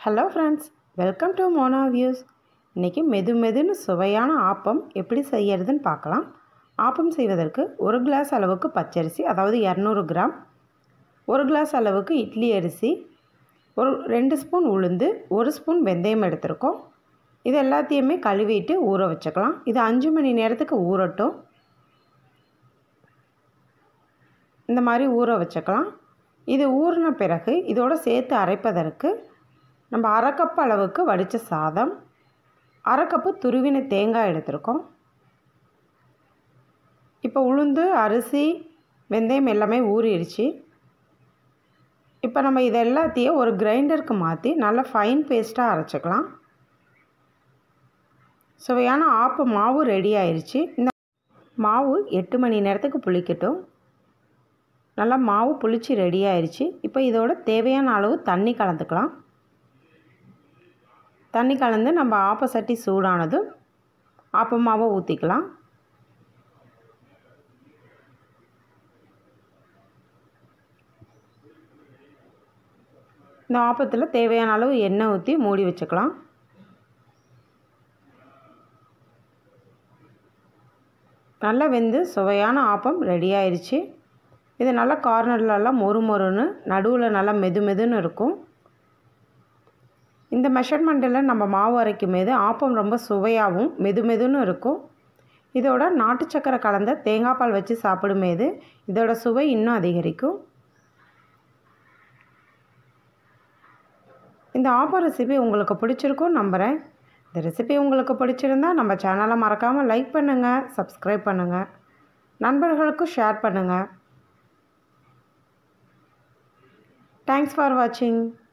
hello friends welcome to Mona views இன்றைக்கி மெது மெதுன்னு சுவையான ஆப்பம் எப்படி செய்யறதுன்னு பார்க்கலாம் ஆப்பம் செய்வதற்கு ஒரு கிளாஸ் அளவுக்கு பச்சரிசி அதாவது இரநூறு கிராம் ஒரு கிளாஸ் அளவுக்கு இட்லி அரிசி ஒரு ரெண்டு ஸ்பூன் உளுந்து ஒரு ஸ்பூன் வெந்தயம் எடுத்திருக்கோம் இது எல்லாத்தையுமே கழுவிட்டு ஊற வச்சுக்கலாம் இது அஞ்சு மணி நேரத்துக்கு ஊறட்டும் இந்த மாதிரி ஊற வச்சுக்கலாம் இது ஊறின பிறகு இதோடு சேர்த்து அரைப்பதற்கு நம்ம அரை கப் அளவுக்கு வடித்த சாதம் அரை கப்பு துருவின தேங்காய் எடுத்திருக்கோம் இப்போ உளுந்து அரிசி வெந்தயம் எல்லாமே ஊறிடுச்சு இப்போ நம்ம இது எல்லாத்தையும் ஒரு கிரைண்டருக்கு மாற்றி நல்லா ஃபைன் பேஸ்ட்டாக அரைச்சிக்கலாம் சுவையான ஆப்பு மாவு ரெடி ஆயிடுச்சு இந்த மாவு எட்டு மணி நேரத்துக்கு புளிக்கட்டும் நல்லா மாவு புளிச்சு ரெடி ஆயிடுச்சு இப்போ இதோட தேவையான அளவு தண்ணி கலந்துக்கலாம் தண்ணி கலந்து நம்ம ஆப்ப சட்டி சூடானதும் ஆப்ப மாவை ஊற்றிக்கலாம் இந்த ஆப்பத்தில் தேவையான அளவு எண்ணெய் ஊற்றி மூடி வச்சுக்கலாம் நல்லா வெந்து சுவையான ஆப்பம் ரெடி ஆயிடுச்சு இது நல்லா கார்னர்லலாம் மொறு மொறுன்னு நடுவில் நல்லா மெது மெதுன்னு இருக்கும் இந்த மெஷர்மெண்ட்டில் நம்ம மாவு அரைக்கும் போது ஆப்பம் ரொம்ப சுவையாகவும் மெது மெதுன்னு இருக்கும் இதோட நாட்டு சக்கரை கலந்த தேங்காய் பால் வச்சு சாப்பிடும்போது இதோட சுவை இன்னும் அதிகரிக்கும் இந்த ஆப்பம் ரெசிபி உங்களுக்கு பிடிச்சிருக்கும் நம்புகிறேன் இந்த ரெசிபி உங்களுக்கு பிடிச்சிருந்தா நம்ம சேனலை மறக்காமல் லைக் பண்ணுங்கள் சப்ஸ்கிரைப் பண்ணுங்கள் நண்பர்களுக்கும் ஷேர் பண்ணுங்கள் தேங்க்ஸ் ஃபார் வாட்சிங்